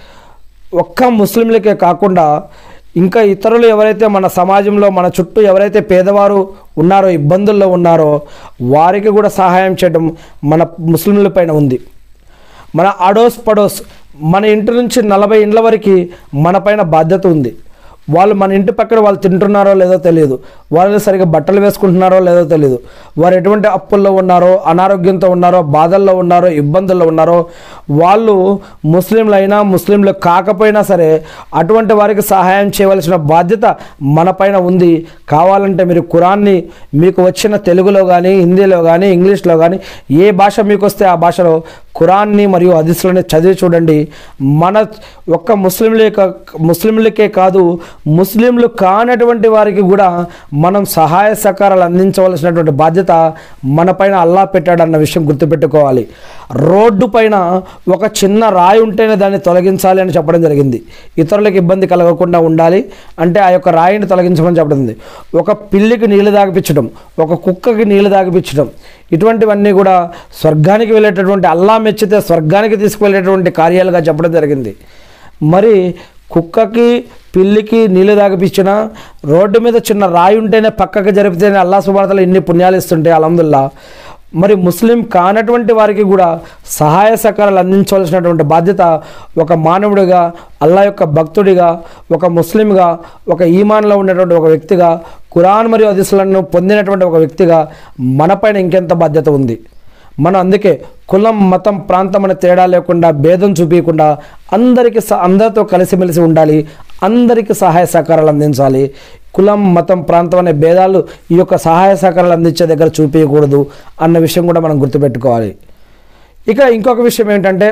ఒక్క ముస్లింలకే కాకుండా ఇంకా ఇతరులు ఎవరైతే మన సమాజంలో మన చుట్టూ ఎవరైతే పేదవారు ఉన్నారో ఇబ్బందుల్లో ఉన్నారో వారికి కూడా సహాయం చేయడం మన ముస్లింల పైన ఉంది మన అడోస్ పడోస్ మన ఇంటి నుంచి నలభై ఇండ్ల వరకు మన పైన బాధ్యత ఉంది వాళ్ళు మన ఇంటి పక్కన వాళ్ళు తింటున్నారో లేదో తెలియదు వాళ్ళు సరిగ్గా బట్టలు వేసుకుంటున్నారో లేదో తెలియదు వారు ఎటువంటి అప్పుల్లో ఉన్నారో అనారోగ్యంతో ఉన్నారో బాధల్లో ఉన్నారో ఇబ్బందుల్లో ఉన్నారో వాళ్ళు ముస్లింలు అయినా ముస్లింలు కాకపోయినా సరే అటువంటి వారికి సహాయం చేయవలసిన బాధ్యత మన పైన ఉంది కావాలంటే మీరు కురాన్ని మీకు వచ్చిన తెలుగులో కానీ హిందీలో కానీ ఇంగ్లీష్లో కానీ ఏ భాష మీకు వస్తే ఆ భాషలో ఖురాన్ని మరియు హదీస్లని చదివి చూడండి మన ఒక్క ముస్లింలే కా- ముస్లింలకే కాదు ముస్లింలు కానటువంటి వారికి కూడా మనం సహాయ సహకారాలు అందించవలసినటువంటి బాధ్యత మన పైన అల్లా పెట్టాడన్న విషయం గుర్తుపెట్టుకోవాలి రోడ్డు పైన ఒక చిన్న రాయి ఉంటేనే దాన్ని తొలగించాలి అని చెప్పడం జరిగింది ఇతరులకు ఇబ్బంది కలగకుండా ఉండాలి అంటే ఆ యొక్క రాయిని తొలగించమని చెప్పడం జరిగింది. ఒక పిల్లికి నీళ్లు తాగిపించడం ఒక కుక్కకి నీళ్లు తాగిపించడం ఇటువంటివన్నీ కూడా స్వర్గానికి వెళ్ళేటటువంటి అల్లా మెచ్చితే స్వర్గానికి తీసుకువెళ్ళేటువంటి కార్యాలుగా చెప్పడం జరిగింది మరి కుక్కకి పిల్లికి నీళ్ళు తాగిపించిన రోడ్డు మీద చిన్న రాయి ఉంటేనే పక్కకి జరిపితేనే అల్లా సుబార్తలు ఇన్ని పుణ్యాలు ఇస్తుంటాయి అలహదుల్లా మరి ముస్లిం కానటువంటి వారికి కూడా సహాయ సహకారాలు అందించవలసినటువంటి బాధ్యత ఒక మానవుడిగా అల్లా యొక్క భక్తుడిగా ఒక ముస్లింగా ఒక ఈమాన్లో ఉన్నటువంటి ఒక వ్యక్తిగా ఖురాన్ మరియు హదీసులను పొందినటువంటి ఒక వ్యక్తిగా మనపైన ఇంకెంత బాధ్యత ఉంది మనం అందుకే కులం మతం ప్రాంతం అనే తేడా లేకుండా భేదం చూపించకుండా అందరికీ స- అందరితో కలిసిమెలిసి ఉండాలి అందరికీ సహాయ సహకారాలు అందించాలి కులం మతం ప్రాంతం అనే భేదాలు ఈ యొక్క సహాయ సహకారాలు అందించే దగ్గర చూపించకూడదు అన్న విషయం కూడా మనం గుర్తుపెట్టుకోవాలి ఇక ఇంకొక విషయం ఏంటంటే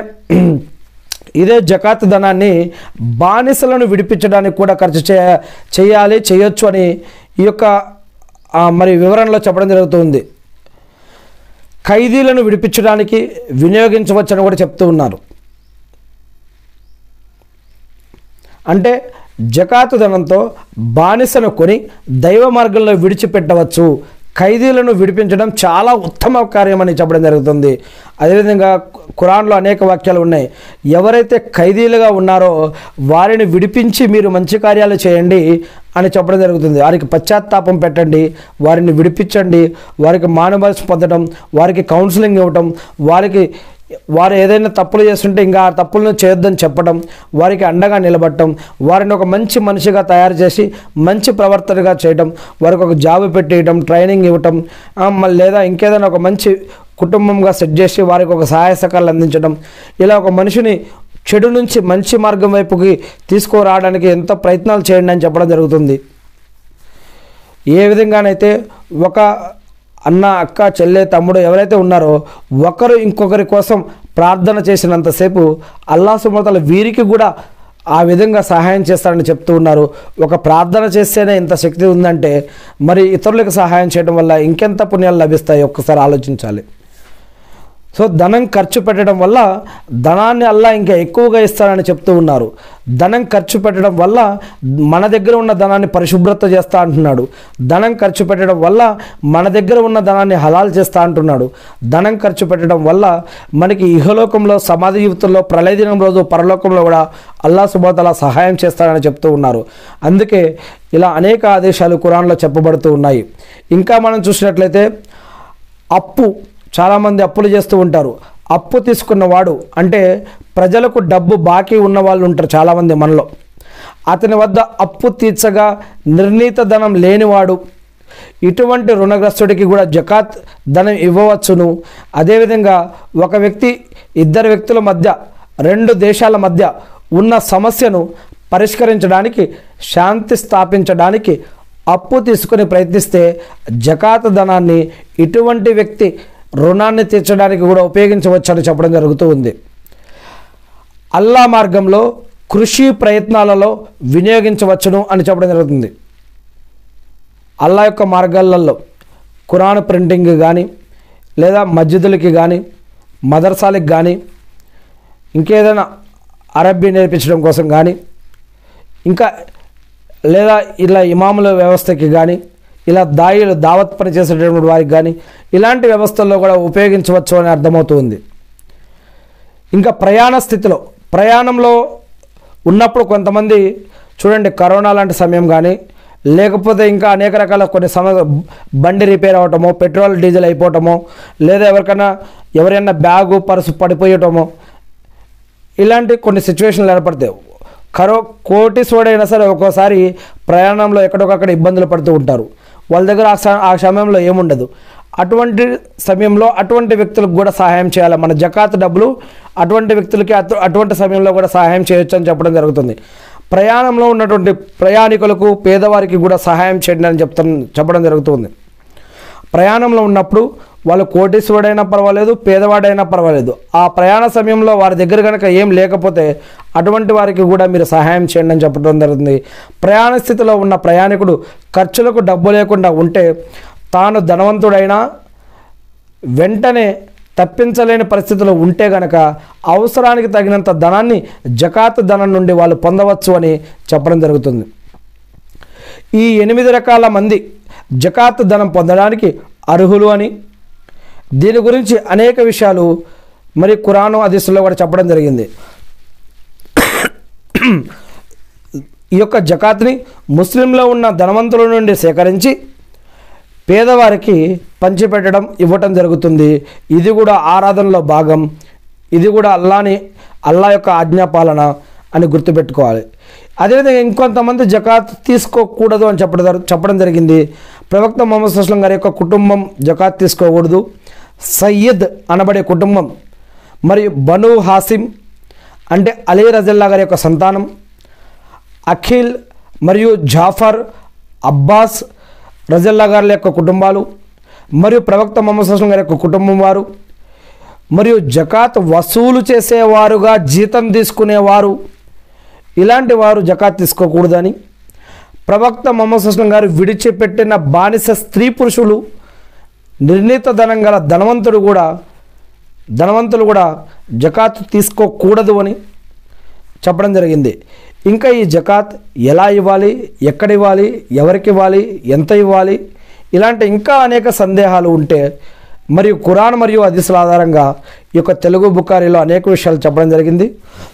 ఇదే జకాత్ ధనాన్ని బానిసలను విడిపించడానికి కూడా ఖర్చు చేయ చేయాలి చేయొచ్చు అని ఈ యొక్క ఆ, మరి వివరణలో చెప్పడం జరుగుతుంది ఖైదీలను విడిపించడానికి వినియోగించవచ్చని కూడా చెప్తూ ఉన్నారు అంటే జకాతు ధనంతో బానిసను కొని దైవ మార్గంలో విడిచిపెట్టవచ్చు ఖైదీలను విడిపించడం చాలా ఉత్తమ కార్యమని చెప్పడం జరుగుతుంది అదేవిధంగా ఖురాన్లో అనేక వాక్యాలు ఉన్నాయి ఎవరైతే ఖైదీలుగా ఉన్నారో వారిని విడిపించి మీరు మంచి కార్యాలు చేయండి అని చెప్పడం జరుగుతుంది వారికి పశ్చాత్తాపం పెట్టండి వారిని విడిపించండి వారికి మానవల్సి పొందడం వారికి కౌన్సిలింగ్ ఇవ్వటం వారికి వారు ఏదైనా తప్పులు చేస్తుంటే ఇంకా ఆ తప్పులను చేయొద్దని చెప్పడం వారికి అండగా నిలబడటం వారిని ఒక మంచి మనిషిగా తయారు చేసి మంచి ప్రవర్తనగా చేయడం వారికి ఒక జాబ్ పెట్టేయడం ట్రైనింగ్ ఇవ్వటం ఆ, మళ్ళీ లేదా ఇంకేదైనా ఒక మంచి కుటుంబంగా సెట్ చేసి వారికి ఒక సహాయ సహకారాలు అందించడం ఇలా ఒక మనిషిని చెడు నుంచి మంచి మార్గం వైపుకి తీసుకురావడానికి ఎంత ప్రయత్నాలు చేయండి అని చెప్పడం జరుగుతుంది ఏ విధంగానైతే ఒక అన్న అక్క చెల్లె తమ్ముడు ఎవరైతే ఉన్నారో ఒకరు ఇంకొకరి కోసం ప్రార్థన చేసినంతసేపు అల్లా సుమతల వీరికి కూడా ఆ విధంగా సహాయం చేస్తారని చెప్తూ ఉన్నారు ఒక ప్రార్థన చేస్తేనే ఇంత శక్తి ఉందంటే మరి ఇతరులకు సహాయం చేయడం వల్ల ఇంకెంత పుణ్యాలు లభిస్తాయి ఒక్కసారి ఆలోచించాలి సో ధనం ఖర్చు పెట్టడం వల్ల ధనాన్ని అల్లా ఇంకా ఎక్కువగా ఇస్తారని చెప్తూ ఉన్నారు ధనం ఖర్చు పెట్టడం వల్ల మన దగ్గర ఉన్న ధనాన్ని పరిశుభ్రత చేస్తా అంటున్నాడు ధనం ఖర్చు పెట్టడం వల్ల మన దగ్గర ఉన్న ధనాన్ని హలాల్ చేస్తా అంటున్నాడు ధనం ఖర్చు పెట్టడం వల్ల మనకి ఇహలోకంలో సమాధి జీవితంలో ప్రళయ దినం రోజు పరలోకంలో కూడా అల్లా సుబాతలా సహాయం చేస్తారని చెప్తూ ఉన్నారు అందుకే ఇలా అనేక ఆదేశాలు ఖురాన్లో చెప్పబడుతూ ఉన్నాయి ఇంకా మనం చూసినట్లయితే అప్పు చాలామంది అప్పులు చేస్తూ ఉంటారు అప్పు తీసుకున్నవాడు అంటే ప్రజలకు డబ్బు బాకీ ఉన్న వాళ్ళు ఉంటారు చాలామంది మనలో అతని వద్ద అప్పు తీర్చగా నిర్ణీత ధనం లేనివాడు ఇటువంటి రుణగ్రస్తుడికి కూడా జకాత్ ధనం ఇవ్వవచ్చును అదేవిధంగా ఒక వ్యక్తి ఇద్దరు వ్యక్తుల మధ్య రెండు దేశాల మధ్య ఉన్న సమస్యను పరిష్కరించడానికి శాంతి స్థాపించడానికి అప్పు తీసుకుని ప్రయత్నిస్తే జకాత్ ధనాన్ని ఇటువంటి వ్యక్తి రుణాన్ని తీర్చడానికి కూడా ఉపయోగించవచ్చని చెప్పడం జరుగుతూ ఉంది అల్లా మార్గంలో కృషి ప్రయత్నాలలో వినియోగించవచ్చును అని చెప్పడం జరుగుతుంది అల్లా యొక్క మార్గాలలో ఖురాన్ ప్రింటింగ్ కానీ లేదా మస్జిదులకి కానీ మదర్సాలకి కానీ ఇంకేదైనా అరబ్బీ నేర్పించడం కోసం కానీ ఇంకా లేదా ఇలా ఇమాముల వ్యవస్థకి కానీ ఇలా దాయిలు దావత్ పని చేసేటటువంటి వారికి కానీ ఇలాంటి వ్యవస్థల్లో కూడా ఉపయోగించవచ్చు అని అర్థమవుతుంది ఇంకా ప్రయాణ స్థితిలో ప్రయాణంలో ఉన్నప్పుడు కొంతమంది చూడండి కరోనా లాంటి సమయం కానీ లేకపోతే ఇంకా అనేక రకాల కొన్ని సమ బండి రిపేర్ అవటమో పెట్రోల్ డీజిల్ అయిపోవటమో లేదా ఎవరికైనా ఎవరైనా బ్యాగు పర్సు పడిపోయటమో ఇలాంటి కొన్ని సిచ్యువేషన్లు ఏర్పడతాయి కరో కోటీశ్వరుడైనా సరే ఒక్కోసారి ప్రయాణంలో ఎక్కడొకక్కడ ఇబ్బందులు పడుతూ ఉంటారు వాళ్ళ దగ్గర ఆ స- ఆ సమయంలో ఏముండదు అటువంటి సమయంలో అటువంటి వ్యక్తులకు కూడా సహాయం చేయాలి మన జకాత్ డబ్బులు అటువంటి వ్యక్తులకి అటు- అటువంటి సమయంలో కూడా సహాయం చేయొచ్చు అని చెప్పడం జరుగుతుంది ప్రయాణంలో ఉన్నటువంటి ప్రయాణికులకు పేదవారికి కూడా సహాయం చేయండి అని చెప్తాను చెప్పడం జరుగుతుంది ప్రయాణంలో ఉన్నప్పుడు వాళ్ళు కోటీశ్వరుడైనా పర్వాలేదు పేదవాడైనా పర్వాలేదు ఆ ప్రయాణ సమయంలో వారి దగ్గర కనుక ఏం లేకపోతే అటువంటి వారికి కూడా మీరు సహాయం చేయండి అని చెప్పడం జరుగుతుంది ప్రయాణ స్థితిలో ఉన్న ప్రయాణికుడు ఖర్చులకు డబ్బు లేకుండా ఉంటే తాను ధనవంతుడైనా వెంటనే తప్పించలేని పరిస్థితిలో ఉంటే గనక అవసరానికి తగినంత ధనాన్ని జకాత్ ధనం నుండి వాళ్ళు పొందవచ్చు అని చెప్పడం జరుగుతుంది ఈ ఎనిమిది రకాల మంది జకాత్ ధనం పొందడానికి అర్హులు అని దీని గురించి అనేక విషయాలు మరి ఖురాను హదీసుల్లో కూడా చెప్పడం జరిగింది ఈ యొక్క జకాత్ని ముస్లింలో ఉన్న ధనవంతుల నుండి సేకరించి పేదవారికి పంచిపెట్టడం ఇవ్వటం జరుగుతుంది ఇది కూడా ఆరాధనలో భాగం ఇది కూడా అల్లాని అల్లా యొక్క ఆజ్ఞాపాలన అని గుర్తుపెట్టుకోవాలి అదేవిధంగా ఇంకొంతమంది జకాత్ తీసుకోకూడదు అని చెప్పడం జరు- చెప్పడం జరిగింది ప్రవక్త మొహమ్మద్ సుస్లం గారి యొక్క కుటుంబం జకాత్ తీసుకోకూడదు సయ్యద్ అనబడే కుటుంబం మరియు బను హాసిం అంటే అలీ రజల్లా గారి యొక్క సంతానం అఖిల్ మరియు జాఫర్ అబ్బాస్ రజల్లా గారి యొక్క కుటుంబాలు మరియు ప్రవక్త మొహమ్మద్ సుస్లం గారి యొక్క కుటుంబం వారు మరియు జకాత్ వసూలు చేసేవారుగా జీతం తీసుకునేవారు ఇలాంటి వారు జకాత్ తీసుకోకూడదని ప్రవక్త మొహమ్మద్ సుస్లం గారు విడిచిపెట్టిన బానిస స్త్రీ పురుషులు నిర్ణీత ధనం గల ధనవంతుడు కూడా ధనవంతులు కూడా జకాత్ తీసుకోకూడదు అని చెప్పడం జరిగింది ఇంకా ఈ జకాత్ ఎలా ఇవ్వాలి ఎక్కడ ఇవ్వాలి ఎవరికి ఇవ్వాలి ఎంత ఇవ్వాలి ఇలాంటి ఇంకా అనేక సందేహాలు ఉంటే మరియు ఖురాన్ మరియు హదీసుల ఆధారంగా ఈ యొక్క తెలుగు బుకారీలో అనేక విషయాలు చెప్పడం జరిగింది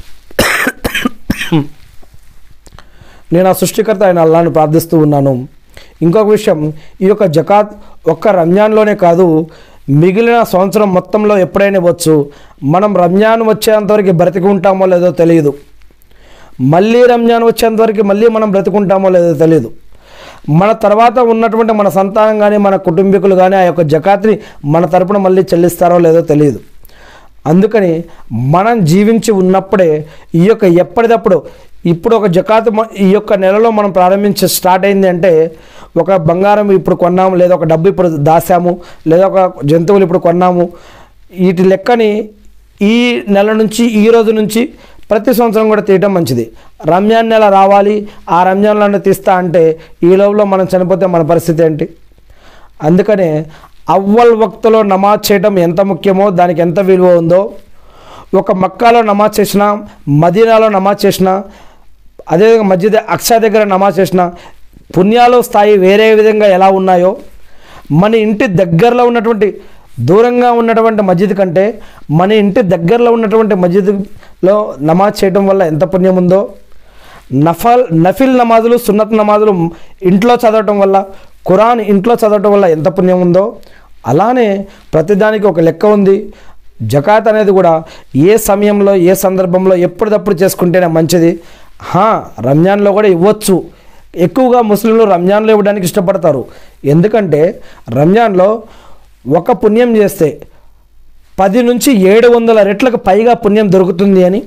నేను ఆ సృష్టికర్త ఆయన అల్లాను ప్రార్థిస్తూ ఉన్నాను ఇంకొక విషయం ఈ యొక్క జకాత్ ఒక్క రంజాన్లోనే కాదు మిగిలిన సంవత్సరం మొత్తంలో ఎప్పుడైనా ఇవ్వచ్చు మనం రంజాన్ వచ్చేంతవరకు బ్రతికి ఉంటామో లేదో తెలియదు మళ్ళీ రంజాన్ వచ్చేంతవరకు మళ్ళీ మనం బ్రతుకుంటామో లేదో తెలియదు మన తర్వాత ఉన్నటువంటి మన సంతానం కానీ మన కుటుంబీకులు కానీ ఆ యొక్క జకాత్ని మన తరపున మళ్ళీ చెల్లిస్తారో లేదో తెలియదు అందుకని మనం జీవించి ఉన్నప్పుడే ఈ యొక్క ఎప్పటికప్పుడు ఇప్పుడు ఒక జకాత్ మ- ఈ యొక్క నెలలో మనం ప్రారంభించి స్టార్ట్ అయింది అంటే ఒక బంగారం ఇప్పుడు కొన్నాము లేదా ఒక డబ్బు ఇప్పుడు దాసాము లేదా ఒక జంతువులు ఇప్పుడు కొన్నాము వీటి లెక్కని ఈ నెల నుంచి ఈ రోజు నుంచి ప్రతి సంవత్సరం కూడా తీయటం మంచిది రంజాన్ నెల రావాలి ఆ రంజాన్లో తీస్తా అంటే ఈ లోపల మనం చనిపోతే మన పరిస్థితి ఏంటి అందుకనే అవ్వల్ వక్తలో నమాజ్ చేయడం ఎంత ముఖ్యమో దానికి ఎంత విలువ ఉందో ఒక మక్కాలో నమాజ్ చేసిన మదీనాలో నమాజ్ చేసిన అదేవిధంగా మస్జిద్ అక్షా దగ్గర నమాజ్ చేసిన పుణ్యాలో స్థాయి వేరే విధంగా ఎలా ఉన్నాయో మన ఇంటి దగ్గరలో ఉన్నటువంటి దూరంగా ఉన్నటువంటి మస్జిద్ కంటే మన ఇంటి దగ్గరలో ఉన్నటువంటి మస్జిద్లో నమాజ్ చేయడం వల్ల ఎంత పుణ్యం ఉందో నఫల్ నఫిల్ నమాజులు సున్నత్ నమాజులు ఇంట్లో చదవటం వల్ల ఖురాన్ ఇంట్లో చదవటం వల్ల ఎంత పుణ్యం ఉందో అలానే ప్రతిదానికి ఒక లెక్క ఉంది జకాత్ అనేది కూడా ఏ సమయంలో ఏ సందర్భంలో ఎప్పటికప్పుడు చేసుకుంటేనే మంచిది హా రంజాన్లో కూడా ఇవ్వచ్చు ఎక్కువగా ముస్లింలు రంజాన్లో ఇవ్వడానికి ఇష్టపడతారు ఎందుకంటే రంజాన్లో ఒక పుణ్యం చేస్తే పది నుంచి ఏడు వందల రెట్లకు పైగా పుణ్యం దొరుకుతుంది అని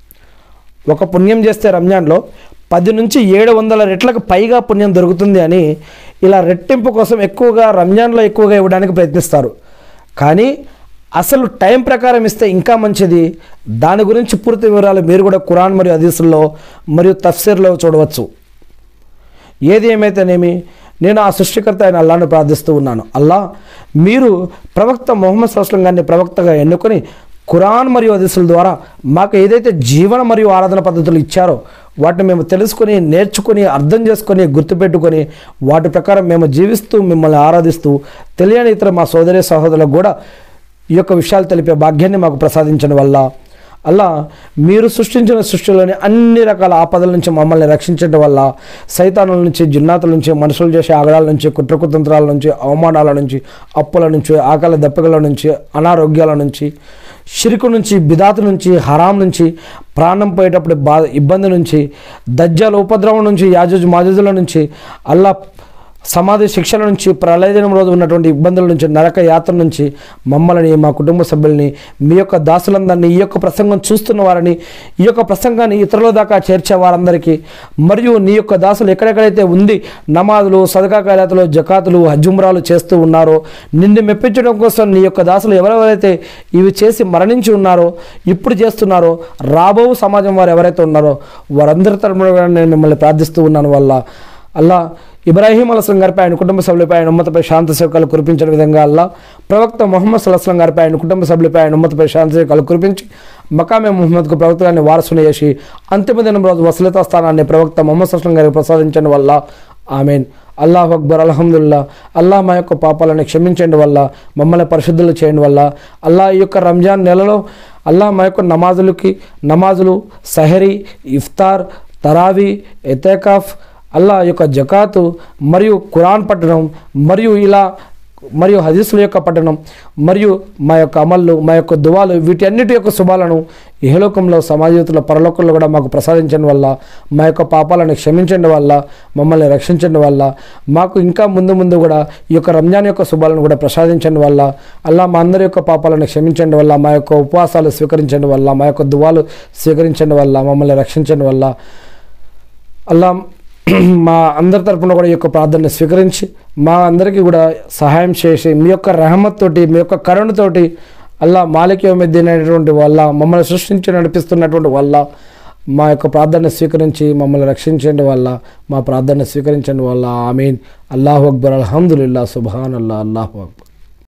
ఒక పుణ్యం చేస్తే రంజాన్లో పది నుంచి ఏడు వందల రెట్లకు పైగా పుణ్యం దొరుకుతుంది అని ఇలా రెట్టింపు కోసం ఎక్కువగా రంజాన్లో ఎక్కువగా ఇవ్వడానికి ప్రయత్నిస్తారు కానీ అసలు టైం ప్రకారం ఇస్తే ఇంకా మంచిది దాని గురించి పూర్తి వివరాలు మీరు కూడా ఖురాన్ మరియు హదీసుల్లో మరియు తఫ్సీర్లో చూడవచ్చు ఏది ఏమైతేనేమి నేను ఆ సృష్టికర్త అయిన అల్లాను ప్రార్థిస్తూ ఉన్నాను అల్లా మీరు ప్రవక్త మొహమ్మద్ సస్లం గారిని ప్రవక్తగా ఎన్నుకొని ఖురాన్ మరియు హదీసుల ద్వారా మాకు ఏదైతే జీవన మరియు ఆరాధన పద్ధతులు ఇచ్చారో వాటిని మేము తెలుసుకొని నేర్చుకొని అర్థం చేసుకొని గుర్తుపెట్టుకొని వాటి ప్రకారం మేము జీవిస్తూ మిమ్మల్ని ఆరాధిస్తూ తెలియని ఇతర మా సోదరి సహోదరులకు కూడా ఈ యొక్క విషయాలు తెలిపే భాగ్యాన్ని మాకు ప్రసాదించడం వల్ల అలా మీరు సృష్టించిన సృష్టిలోని అన్ని రకాల ఆపదల నుంచి మమ్మల్ని రక్షించడం వల్ల సైతానుల నుంచి జిన్నాతుల నుంచి మనుషులు చేసే ఆగడాల నుంచి కుట్రకుతంత్రాల నుంచి అవమానాల నుంచి అప్పుల నుంచి ఆకలి దప్పికల నుంచి అనారోగ్యాల నుంచి షిరుకు నుంచి బిదాతు నుంచి హరాం నుంచి ప్రాణం పోయేటప్పుడు బా ఇబ్బంది నుంచి దజ్జాల ఉపద్రవం నుంచి యాజుజ్ మాజుజుల నుంచి అల్లా సమాధి శిక్షల నుంచి ప్రళయదినం రోజు ఉన్నటువంటి ఇబ్బందుల నుంచి నరక యాత్ర నుంచి మమ్మల్ని మా కుటుంబ సభ్యుల్ని మీ యొక్క దాసులందరినీ ఈ యొక్క ప్రసంగం చూస్తున్న వారిని ఈ యొక్క ప్రసంగాన్ని ఇతరుల దాకా చేర్చే వారందరికీ మరియు నీ యొక్క దాసులు ఎక్కడెక్కడైతే ఉంది నమాజులు సదకా ఖైరాతులు జకాతులు హజ్జుమ్రాలు చేస్తూ ఉన్నారో నిన్ను మెప్పించడం కోసం నీ యొక్క దాసులు ఎవరెవరైతే ఇవి చేసి మరణించి ఉన్నారో ఇప్పుడు చేస్తున్నారో రాబో సమాజం వారు ఎవరైతే ఉన్నారో వారందరి తరపున కూడా నేను మిమ్మల్ని ప్రార్థిస్తూ ఉన్నాను వల్ల అల్లా ఇబ్రాహీం అలస్లం గారిపై ఆయన కుటుంబ సభ్యులపై ఆయన ఉమ్మతపై శాంతి సేవకాలు కురిపించిన విధంగా అల్లా ప్రవక్త మొహమ్మద్ సల్లాహం గారిపై ఆయన కుటుంబ సభ్యులపై ఆయన ఉమ్మతపై శాంతి సేవకాలు కురిపించి మకామే ముహమ్మద్కు ప్రవక్తగాన్ని వారసుని చేసి అంతిమ దినం రోజు వసలితా స్థానాన్ని ప్రవక్త మొహమ్మద్ సల్లాం గారికి ప్రసాదించడం వల్ల ఆమెన్ అల్లాహ్ అక్బర్ అల్హమ్దుల్లా అల్లాహ్ మా యొక్క పాపాలను క్షమించండి వల్ల మమ్మల్ని పరిశుద్ధులు చేయండి వల్ల అల్లాహ్ ఈ యొక్క రంజాన్ నెలలో అల్లాహ్ మా యొక్క నమాజులకి నమాజులు సహరీ ఇఫ్తార్ తరావీ ఎతేకాఫ్ అల్లా యొక్క జకాతు మరియు ఖురాన్ పట్టడం మరియు ఇలా మరియు హదీసుల యొక్క పట్టణం మరియు మా యొక్క అమళ్ళు మా యొక్క దువాలు వీటి అన్నిటి యొక్క శుభాలను ఇహలోకంలో సమాజయుతుల పరలోకంలో కూడా మాకు ప్రసాదించడం వల్ల మా యొక్క పాపాలను క్షమించండి వల్ల మమ్మల్ని రక్షించండి వల్ల మాకు ఇంకా ముందు ముందు కూడా ఈ యొక్క రంజాన్ యొక్క శుభాలను కూడా ప్రసాదించండి వల్ల అల్లా మా అందరి యొక్క పాపాలను క్షమించండి వల్ల మా యొక్క ఉపవాసాలు స్వీకరించండి వల్ల మా యొక్క దువాలు స్వీకరించండి వల్ల మమ్మల్ని రక్షించండి వల్ల అల్లా మా అందరి తరపున కూడా ఈ యొక్క ప్రార్థనని స్వీకరించి మా అందరికీ కూడా సహాయం చేసి మీ యొక్క రహమత్ తోటి మీ యొక్క కరుణతోటి అల్లా మాలిక్యోమిద్దీన్ అనేటువంటి వల్ల మమ్మల్ని సృష్టించి నడిపిస్తున్నటువంటి వల్ల మా యొక్క ప్రార్థన స్వీకరించి మమ్మల్ని రక్షించండి వల్ల మా ప్రార్థన స్వీకరించండి వల్ల ఆమీన్ అల్లాహు అక్బర్ అల్హమ్దుల్లా సుబాన్ అల్లా అల్లాహు అక్బర్